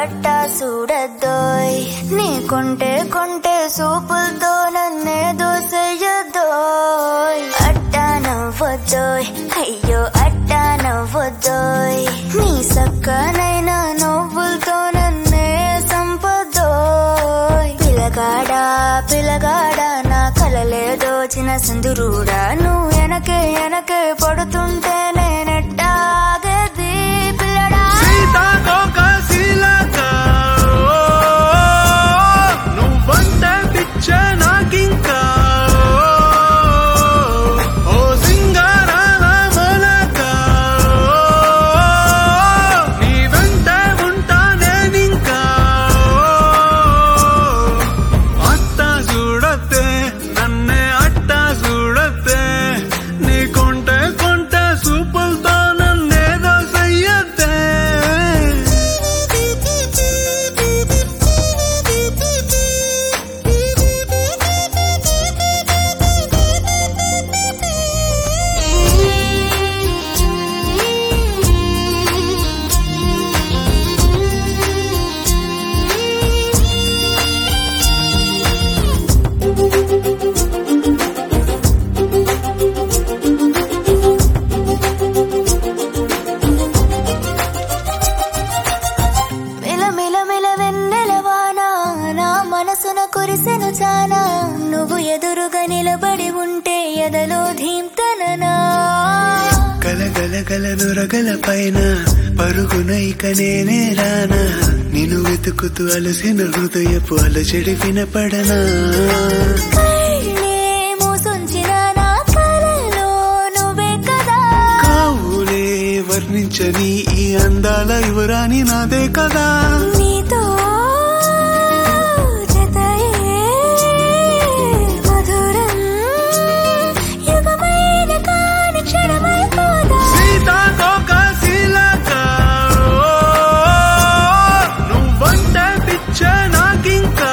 అట్టా చూడద్దోయ్ నీ కొంటే కొంటే సూపులతో నన్నే దోసెయ్యద్దోయ్ అట్టా నవ్వద్దోయ్ అయ్యో అట్టా నవ్వద్దోయ్ నీ సక్కనైన నవ్వులతో నన్నే సంపదోయ్ పిలగాడా పిలగాడా నా కలలే దోచిన సింధురుడా నువ్వు వెనకే వెనకే పడుతుంటే నేనెట్టాగేది పిల్లడా సీతాకోక శీలక నువ్వంటే పిచ్చ నాకింకా ఓ సింగారాల మొలక నీ వెంట ఉంటా నేనింకా అట్ట చూడతే నన్నే అట్ట చూడతే నీ కొంటే కొంటే సూపులతో నన్నేదో చెయ్యతే మిల మిల మిల వెన్నెలవానా నా మనసున కురిసెను చానా నువ్వు ఎదురుగా నిలబడి ఉంటే ఎదలో ధీంతననా గల గల గల నురగల పైన పరుగున ఇక నేనే రానా నిన్ను వెతుకుతూ అలసిన హృదయపు అలజడి వినపడనా కళ్ళే మూసుంచిన నా కలలో నువ్వే కదా కావులే వర్ణించని ఈ అందాల యువరాణి నాదే కదా నీతో జతయే మధురం యుగమైన కాని క్షణమైపోదా సీతాకోక శీలక నువ్వంటే పిచ్చ నాకింకా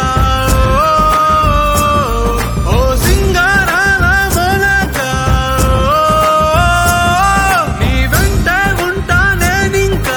ఓ సింగారాల మొలక నీ వెంట ఉంటా నేనింకా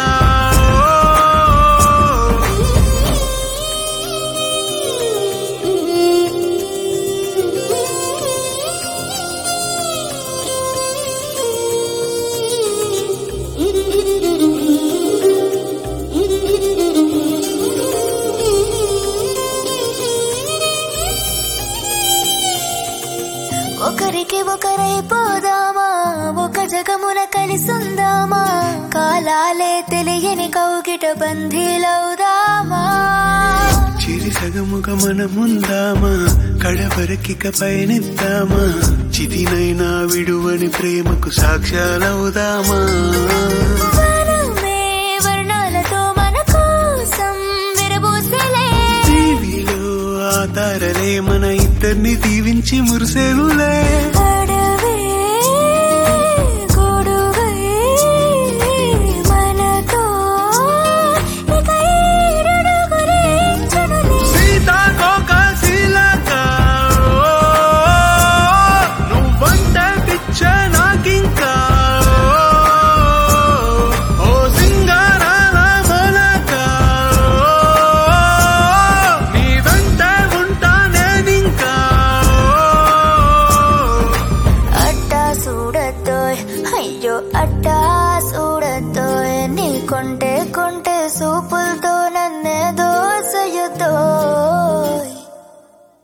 ఒకరికి ఒకరైపోదామా ఒక జగమున కలిసుందామా కాలాలే తెలియని కౌగిట బంధీలవుదామా చిరి సగముగ మనముందామా కడవరకిక పయనిద్దామా చిదినైనా విడువని ప్రేమకు సాక్ష్యాలవుదామా వనమే వర్ణాలతో మన కోసం విరబూసలే టీవీలో ఆ తారలే మన ఇద్దరిని దీవించి మురిసేనులే అడవే గొడువై మనతో ఇక ఈరడుగులే చనులే సీతాకోక శీలక నువ్వంటే పిచ్చ నాకింకా ఓ సింగారాల మొలక నీ వెంట ఉంటా నేనింకా అట్టా చూడద్దోయ్ అయ్యో అట్టా చూడద్దోయ్ నీ కొంటే కొంటే సూపులతో